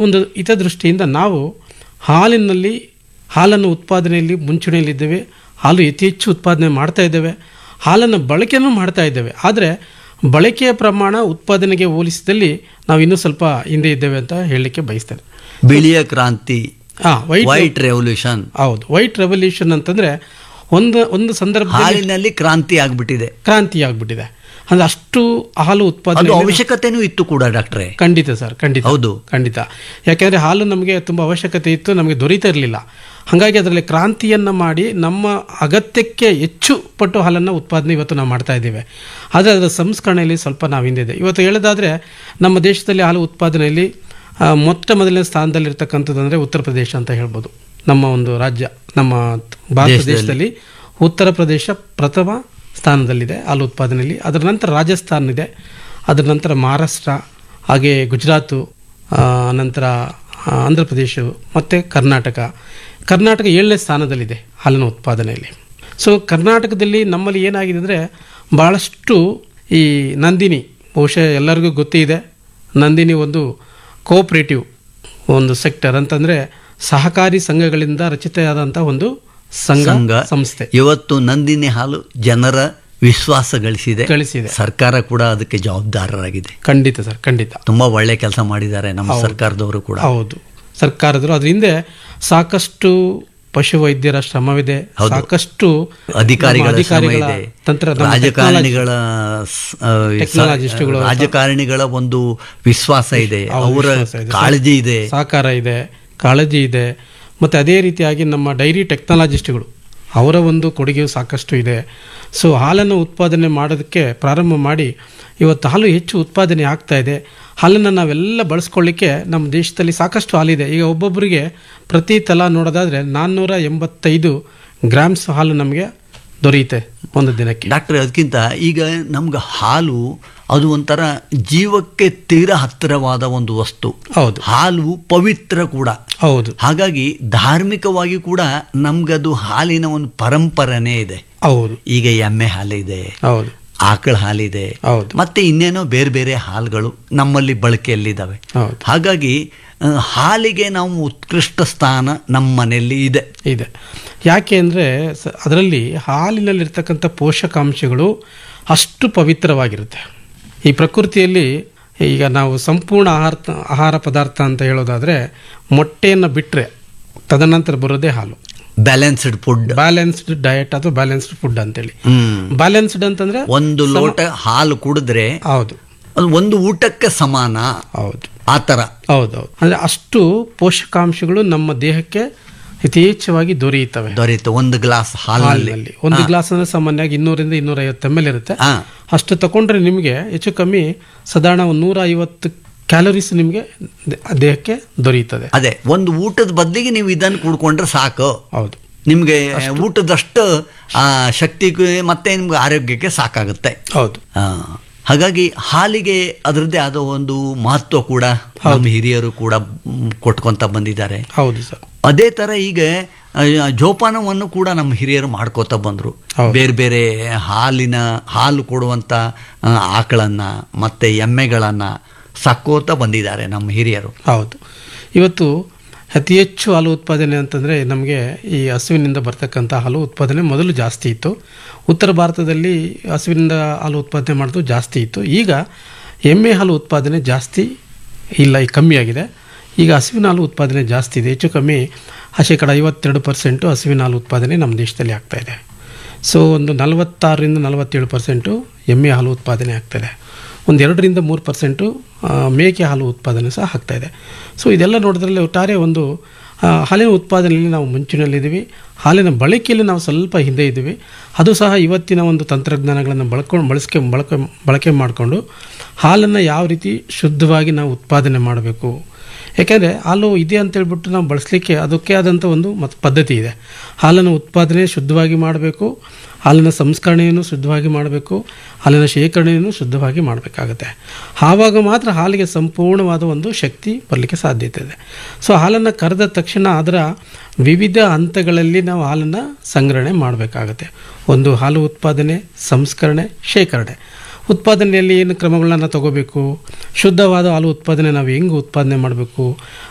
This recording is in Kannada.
ಒಂದು ಹಿತದೃಷ್ಟಿಯಿಂದ ನಾವು ಹಾಲಿನಲ್ಲಿ ಹಾಲನ್ನು ಉತ್ಪಾದನೆಯಲ್ಲಿ ಮುಂಚೂಣಿಯಲ್ಲಿದ್ದೇವೆ ಹಾಲು ಅತಿ ಹೆಚ್ಚು ಉತ್ಪಾದನೆ ಮಾಡ್ತಾ ಇದ್ದೇವೆ ಹಾಲನ್ನು ಬಳಕೆನೂ ಮಾಡ್ತಾ ಇದ್ದೇವೆ ಆದರೆ ಬಳಕೆಯ ಪ್ರಮಾಣ ಉತ್ಪಾದನೆಗೆ ಹೋಲಿಸಿದಲ್ಲಿ ನಾವು ಇನ್ನೂ ಸ್ವಲ್ಪ ಹಿಂದೆ ಇದ್ದೇವೆ ಅಂತ ಹೇಳಲಿಕ್ಕೆ ಬಯಸ್ತೇನೆ ಬಿಳಿಯ ಕ್ರಾಂತಿ ಹಾಂ ವೈಟ್ ವೈಟ್ ರೆವಲ್ಯೂಷನ್ ಹೌದು ವೈಟ್ ರೆವಲ್ಯೂಷನ್ ಅಂತಂದ್ರೆ ಒಂದು ಒಂದು ಸಂದರ್ಭದಲ್ಲಿ ಹಾಲಿನಲ್ಲಿ ಕ್ರಾಂತಿ ಆಗ್ಬಿಟ್ಟಿದೆ ಕ್ರಾಂತಿ ಆಗ್ಬಿಟ್ಟಿದೆ ಅಂದ್ರೆ ಅಷ್ಟು ಹಾಲು ಅದು ಉತ್ಪಾದನೆ ಅವಶ್ಯಕತೆನೂ ಇತ್ತು ಕೂಡ ಡಾಕ್ಟ್ರೆ ಖಂಡಿತ ಸರ್ ಖಂಡಿತ ಹೌದು. ಖಂಡಿತ ಯಾಕೆಂದ್ರೆ ಹಾಲು ನಮಗೆ ತುಂಬ ಅವಶ್ಯಕತೆ ಇತ್ತು ನಮಗೆ ದೊರೀತಾ ಇರಲಿಲ್ಲ ಹಾಗಾಗಿ ಅದರಲ್ಲಿ ಕ್ರಾಂತಿಯನ್ನು ಮಾಡಿ ನಮ್ಮ ಅಗತ್ಯಕ್ಕೆ ಹೆಚ್ಚು ಪಟ್ಟು ಹಾಲನ್ನು ಉತ್ಪಾದನೆ ಇವತ್ತು ನಾವು ಮಾಡ್ತಾ ಇದ್ದೇವೆ ಆದರೆ ಅದರ ಸಂಸ್ಕರಣೆಯಲ್ಲಿ ಸ್ವಲ್ಪ ನಾವು ಹಿಂದಿದೆ ಇವತ್ತು ಹೇಳೋದಾದರೆ ನಮ್ಮ ದೇಶದಲ್ಲಿ ಹಾಲು ಉತ್ಪಾದನೆಯಲ್ಲಿ ಆ, ಮೊಟ್ಟ ಮೊದಲನೇ ಸ್ಥಾನದಲ್ಲಿರ್ತಕ್ಕಂಥದ್ದು ಅಂದರೆ ಉತ್ತರ ಪ್ರದೇಶ ಅಂತ ಹೇಳ್ಬೋದು ನಮ್ಮ ಒಂದು ರಾಜ್ಯ ನಮ್ಮ ಭಾರತ ದೇಶದಲ್ಲಿ ಉತ್ತರ ಪ್ರದೇಶ ಪ್ರಥಮ ಸ್ಥಾನದಲ್ಲಿದೆ ಹಾಲು ಉತ್ಪಾದನೆಯಲ್ಲಿ ಅದರ ನಂತರ ರಾಜಸ್ಥಾನ ಇದೆ ಅದರ ನಂತರ ಮಹಾರಾಷ್ಟ್ರ ಹಾಗೆ ಗುಜರಾತು ಆ, ನಂತರ ಆ, ಆಂಧ್ರ ಪ್ರದೇಶ ಮತ್ತು ಕರ್ನಾಟಕ ಕರ್ನಾಟಕ ಏಳನೇ ಸ್ಥಾನದಲ್ಲಿದೆ ಹಾಲಿನ ಉತ್ಪಾದನೆಯಲ್ಲಿ ಸೊ ಕರ್ನಾಟಕದಲ್ಲಿ ನಮ್ಮಲ್ಲಿ ಏನಾಗಿದೆ ಅಂದರೆ ಭಾಳಷ್ಟು ಈ ನಂದಿನಿ ಬಹುಶಃ ಎಲ್ಲರಿಗೂ ಗೊತ್ತಿದೆ ನಂದಿನಿ ಒಂದು ಕೋಆಪರೇಟಿವ್ ಒಂದು ಸೆಕ್ಟರ್ ಅಂತಂದರೆ ಸಹಕಾರಿ ಸಂಘಗಳಿಂದ ರಚಿತೆಯಾದಂಥ ಒಂದು ಸಂಘ ಸಂಘ ಸಂಸ್ಥೆ ಇವತ್ತು ನಂದಿನಿ ಹಾಲು ಜನರ ವಿಶ್ವಾಸ ಗಳಿಸಿದೆ ಗಳಿಸಿದೆ ಸರ್ಕಾರ ಕೂಡ ಅದಕ್ಕೆ ಜವಾಬ್ದಾರರಾಗಿದೆ ಖಂಡಿತ ಸರ್ ಖಂಡಿತ ತುಂಬಾ ಒಳ್ಳೆ ಕೆಲಸ ಮಾಡಿದ್ದಾರೆ ನಮ್ಮ ಸರ್ಕಾರದವರು ಕೂಡ ಹೌದು ಸರ್ಕಾರದರು ಅದ್ರ ಹಿಂದೆ ಸಾಕಷ್ಟು ಪಶುವೈದ್ಯರ ಶ್ರಮವಿದೆ ಸಾಕಷ್ಟು ಅಧಿಕಾರಿಗಳ ನಮ್ಮ ಶ್ರಮ ಅಧಿಕಾರಿಗಳ ಇದೆ ತಂತ್ರ ನಮ್ಮ ರಾಜಕಾರಣಿಗಳ ಸ್- ಆ, ಟೆಕ್ನಾಲಜಿಸ್ಟ್ಗಳು, ಸ- ರಾಜಕಾರಣಿಗಳ ಒಂದು ವಿಶ್ವಾಸ ಇದೆ ಹೌದು, ಅವರ ವಿಶ್ವಾಸ ಇದೆ. ಕಾಳಜಿ ಇದೆ ಸಹಕಾರ ಇದೆ ಕಾಳಜಿ ಇದೆ ಮತ್ತು ಅದೇ ರೀತಿಯಾಗಿ ನಮ್ಮ ಡೈರಿ ಟೆಕ್ನಾಲಜಿಸ್ಟ್ಗಳು ಅವರ ಒಂದು ಕೊಡುಗೆಯು ಸಾಕಷ್ಟು ಇದೆ ಸೊ ಹಾಲನ್ನು ಉತ್ಪಾದನೆ ಮಾಡೋದಕ್ಕೆ ಪ್ರಾರಂಭ ಮಾಡಿ ಇವತ್ತು ಹಾಲು ಹೆಚ್ಚು ಉತ್ಪಾದನೆ ಆಗ್ತಾ ಇದೆ ಹಾಲನ್ನು ನಾವೆಲ್ಲ ಬಳಸ್ಕೊಳ್ಳಿಕ್ಕೆ ನಮ್ಮ ದೇಶದಲ್ಲಿ ಸಾಕಷ್ಟು ಹಾಲಿದೆ ಈಗ ಒಬ್ಬೊಬ್ಬರಿಗೆ ಪ್ರತಿ ತಲಾ ನೋಡೋದಾದರೆ ನಾನ್ನೂರ ಎಂಬತ್ತೈದು ಗ್ರಾಮ್ಸ್ ಹಾಲು ನಮಗೆ ದೊರೆಯುತ್ತೆ ಒಂದು ದಿನಕ್ಕೆ ಡಾಕ್ಟರ್ ಅದಕ್ಕಿಂತ ಈಗ ನಮ್ಗೆ ಹಾಲು ಅದು ಒಂಥರ ಜೀವಕ್ಕೆ ತೀರಾ ಹತ್ತಿರವಾದ ಒಂದು ವಸ್ತು ಹೌದು ಹಾಲು ಪವಿತ್ರ ಕೂಡ ಹೌದು ಹಾಗಾಗಿ ಧಾರ್ಮಿಕವಾಗಿ ಕೂಡ ನಮ್ಗದು ಹಾಲಿನ ಒಂದು ಪರಂಪರೆನೇ ಇದೆ ಹೌದು ಈಗ ಎಮ್ಮೆ ಹಾಲಿದೆ ಹೌದು ಆಕಳ ಹಾಲಿದೆ ಹೌದು ಮತ್ತೆ ಇನ್ನೇನೋ ಬೇರೆ ಬೇರೆ ಹಾಲುಗಳು ನಮ್ಮಲ್ಲಿ ಬಳಕೆಯಲ್ಲಿದ್ದಾವೆ ಹೌದು ಹಾಗಾಗಿ ಆ, ಹಾಲಿಗೆ ನಾವು ಉತ್ಕೃಷ್ಟ ಸ್ಥಾನ ನಮ್ಮ ಮನೆಯಲ್ಲಿ ಇದೆ ಇದೆ ಯಾಕೆ ಅಂದರೆ ಅದರಲ್ಲಿ ಹಾಲಿನಲ್ಲಿರ್ತಕ್ಕಂಥ ಪೋಷಕಾಂಶಗಳು ಅಷ್ಟು ಪವಿತ್ರವಾಗಿರುತ್ತೆ ಈ ಪ್ರಕೃತಿಯಲ್ಲಿ ಈಗ ನಾವು ಸಂಪೂರ್ಣ ಆಹಾರ ಆಹಾರ ಪದಾರ್ಥ ಅಂತ ಹೇಳೋದಾದರೆ ಮೊಟ್ಟೆಯನ್ನು ಬಿಟ್ಟರೆ ತದನಂತರ ಬರೋದೇ ಹಾಲು ಬ್ಯಾಲೆನ್ಸ್ಡ್ ಫುಡ್ ಬ್ಯಾಲೆನ್ಸ್ಡ್ ಡಯಟ್ ಅಥವಾ ಬ್ಯಾಲೆನ್ಸ್ಡ್ ಫುಡ್ ಅಂತೇಳಿ ಹ್ಮ್ ಬ್ಯಾಲೆನ್ಸ್ಡ್ ಅಂತಂದ್ರೆ ಒಂದು ಲೋಟ ಹಾಲು ಕುಡಿದ್ರೆ ಹೌದು ಅದು ಒಂದು ಊಟಕ್ಕೆ ಸಮಾನ ಹೌದು ಆ ಥರ ಹೌದೌದು ಅಂದರೆ ಅಷ್ಟು ಪೋಷಕಾಂಶಗಳು ನಮ್ಮ ದೇಹಕ್ಕೆ ಯಥೇಚ್ಛವಾಗಿ ದೊರೆಯುತ್ತವೆ ದೊರೆಯುತ್ತೆ ಒಂದು ಗ್ಲಾಸ್ ಹಾಲಿನಲ್ಲಿ ಹಾಲಿನಲ್ಲಿ ಒಂದು ಗ್ಲಾಸ್ ಅಂದ್ರೆ ಸಾಮಾನ್ಯವಾಗಿ ಇನ್ನೂರಿಂದ ಇನ್ನೂರ ಐವತ್ತು ಎಮ್ ಎಲ್ ಇರುತ್ತೆ ಹಾ ಅಷ್ಟು ತಗೊಂಡ್ರೆ ನಿಮಗೆ ಹೆಚ್ಚು ಕಮ್ಮಿ ಸಾಧಾರಣ ಒಂದು ನೂರ ಐವತ್ತು ಕ್ಯಾಲೋರೀಸ್ ನಿಮಗೆ ದೇ- ದೇಹಕ್ಕೆ ದೊರೆಯುತ್ತದೆ ಅದೇ ಒಂದು ಊಟದ ಬದಲಿಗೆ ನೀವು ಇದನ್ನು ಕುಡ್ಕೊಂಡ್ರೆ ಸಾಕು ಹೌದು ನಿಮಗೆ ಊಟದಷ್ಟು ಆ ಶಕ್ತಿಗೆ ಮತ್ತೆ ನಿಮ್ಗೆ ಆರೋಗ್ಯಕ್ಕೆ ಸಾಕಾಗುತ್ತೆ ಹೌದು ಆ, ಹಾಗಾಗಿ ಹಾಲಿಗೆ ಅದರದ್ದೇ ಆದ ಒಂದು ಮಹತ್ವ ಕೂಡ ನಮ್ಮ ಹಿರಿಯರು ಕೂಡ ಮ್, ಕೊಟ್ಕೊಂತ ಬಂದಿದ್ದಾರೆ ಹೌದು ಸರ್ ಅದೇ ತರ ಈಗ ಆ, ಜೋಪಾನವನ್ನು ಕೂಡ ನಮ್ಮ ಹಿರಿಯರು ಮಾಡ್ಕೋತಾ ಬಂದ್ರು ಹೌದು. ಬೇರೆ ಬೇರೆ ಹಾಲಿನ ಹಾಲು ಕೊಡುವಂತ ಆ, ಆಕಳನ್ನ ಮತ್ತೆ ಎಮ್ಮೆಗಳನ್ನ ಸಾಕೋತ ಬಂದಿದ್ದಾರೆ ನಮ್ಮ ಹಿರಿಯರು ಹೌದು ಇವತ್ತು ಅತಿ ಹೆಚ್ಚು ಹಾಲು ಉತ್ಪಾದನೆ ಅಂತಂದರೆ ನಮಗೆ ಈ ಹಸುವಿನಿಂದ ಬರ್ತಕ್ಕಂಥ ಹಾಲು ಉತ್ಪಾದನೆ ಮೊದಲು ಜಾಸ್ತಿ ಇತ್ತು ಉತ್ತರ ಭಾರತದಲ್ಲಿ ಹಸುವಿನಿಂದ ಹಾಲು ಉತ್ಪಾದನೆ ಮಾಡೋದು ಜಾಸ್ತಿ ಇತ್ತು ಈಗ ಎಮ್ಮೆ ಹಾಲು ಉತ್ಪಾದನೆ ಜಾಸ್ತಿ ಇಲ್ಲ ಈಗ ಕಮ್ಮಿಯಾಗಿದೆ ಈಗ ಹಸುವಿನ ಹಾಲು ಉತ್ಪಾದನೆ ಜಾಸ್ತಿ ಇದೆ ಹೆಚ್ಚು ಕಮ್ಮಿ ಆ ಶೇಕಡ ಐವತ್ತೆರಡು ಪರ್ಸೆಂಟು ಹಸುವಿನ ಹಾಲು ಉತ್ಪಾದನೆ ನಮ್ಮ ದೇಶದಲ್ಲಿ ಆಗ್ತಾಯಿದೆ ಸೊ ಒಂದು ನಲವತ್ತಾರರಿಂದ ನಲವತ್ತೇಳು ಪರ್ಸೆಂಟು ಎಮ್ಮೆ ಹಾಲು ಉತ್ಪಾದನೆ ಆಗ್ತಾಯಿದೆ ಒಂದು ಎರಡರಿಂದ ಮೂರು ಪರ್ಸೆಂಟು ಮೇಕೆ ಹಾಲು ಉತ್ಪಾದನೆ ಸಹ ಆಗ್ತಾಯಿದೆ ಸೊ ಇದೆಲ್ಲ ನೋಡಿದ್ರಲ್ಲಿ ಒಟ್ಟಾರೆ ಒಂದು ಆ, ಹಾಲಿನ ಉತ್ಪಾದನೆಯಲ್ಲಿ ನಾವು ಮುಂಚಿನಲ್ಲಿದ್ದೀವಿ ಹಾಲಿನ ಬಳಕೆಯಲ್ಲಿ ನಾವು ಸ್ವಲ್ಪ ಹಿಂದೆ ಇದ್ದೀವಿ ಅದು ಸಹ ಇವತ್ತಿನ ಒಂದು ತಂತ್ರಜ್ಞಾನಗಳನ್ನು ಬಳಕೊಂಡು ಬಳಸ್ಕೆ ಬಳಕೆ ಬಳಕೆ ಮಾಡಿಕೊಂಡು ಹಾಲನ್ನು ಯಾವ ರೀತಿ ಶುದ್ಧವಾಗಿ ನಾವು ಉತ್ಪಾದನೆ ಮಾಡಬೇಕು ಯಾಕೆಂದರೆ ಹಾಲು ಇದೆ ಅಂತ ಹೇಳ್ಬಿಟ್ಟು ನಾವು ಬಳಸಲಿಕ್ಕೆ ಅದಕ್ಕೆ ಆದಂಥ ಒಂದು ಮತ್ತು ಪದ್ಧತಿ ಇದೆ ಹಾಲನ್ನು ಉತ್ಪಾದನೆ ಶುದ್ಧವಾಗಿ ಮಾಡಬೇಕು ಹಾಲಿನ ಸಂಸ್ಕರಣೆಯನ್ನು ಶುದ್ಧವಾಗಿ ಮಾಡಬೇಕು ಹಾಲಿನ ಶೇಖರಣೆಯನ್ನು ಶುದ್ಧವಾಗಿ ಮಾಡಬೇಕಾಗುತ್ತೆ ಆವಾಗ ಮಾತ್ರ ಹಾಲಿಗೆ ಸಂಪೂರ್ಣವಾದ ಒಂದು ಶಕ್ತಿ ಬರಲಿಕ್ಕೆ ಸಾಧ್ಯತೆ ಇದೆ ಸೊ ಹಾಲನ್ನು ಕರೆದ ತಕ್ಷಣ ಅದರ ವಿವಿಧ ಹಂತಗಳಲ್ಲಿ ನಾವು ಹಾಲನ್ನು ಸಂಗ್ರಹಣೆ ಮಾಡಬೇಕಾಗತ್ತೆ ಒಂದು ಹಾಲು ಉತ್ಪಾದನೆ ಸಂಸ್ಕರಣೆ ಶೇಖರಣೆ ಉತ್ಪಾದನೆಯಲ್ಲಿ ಏನು ಕ್ರಮಗಳನ್ನ ತಗೋಬೇಕು ಶುದ್ಧವಾದ ಹಾಲು ಉತ್ಪಾದನೆ ನಾವು ಹೆಂಗೆ ಉತ್ಪಾದನೆ ಮಾಡಬೇಕು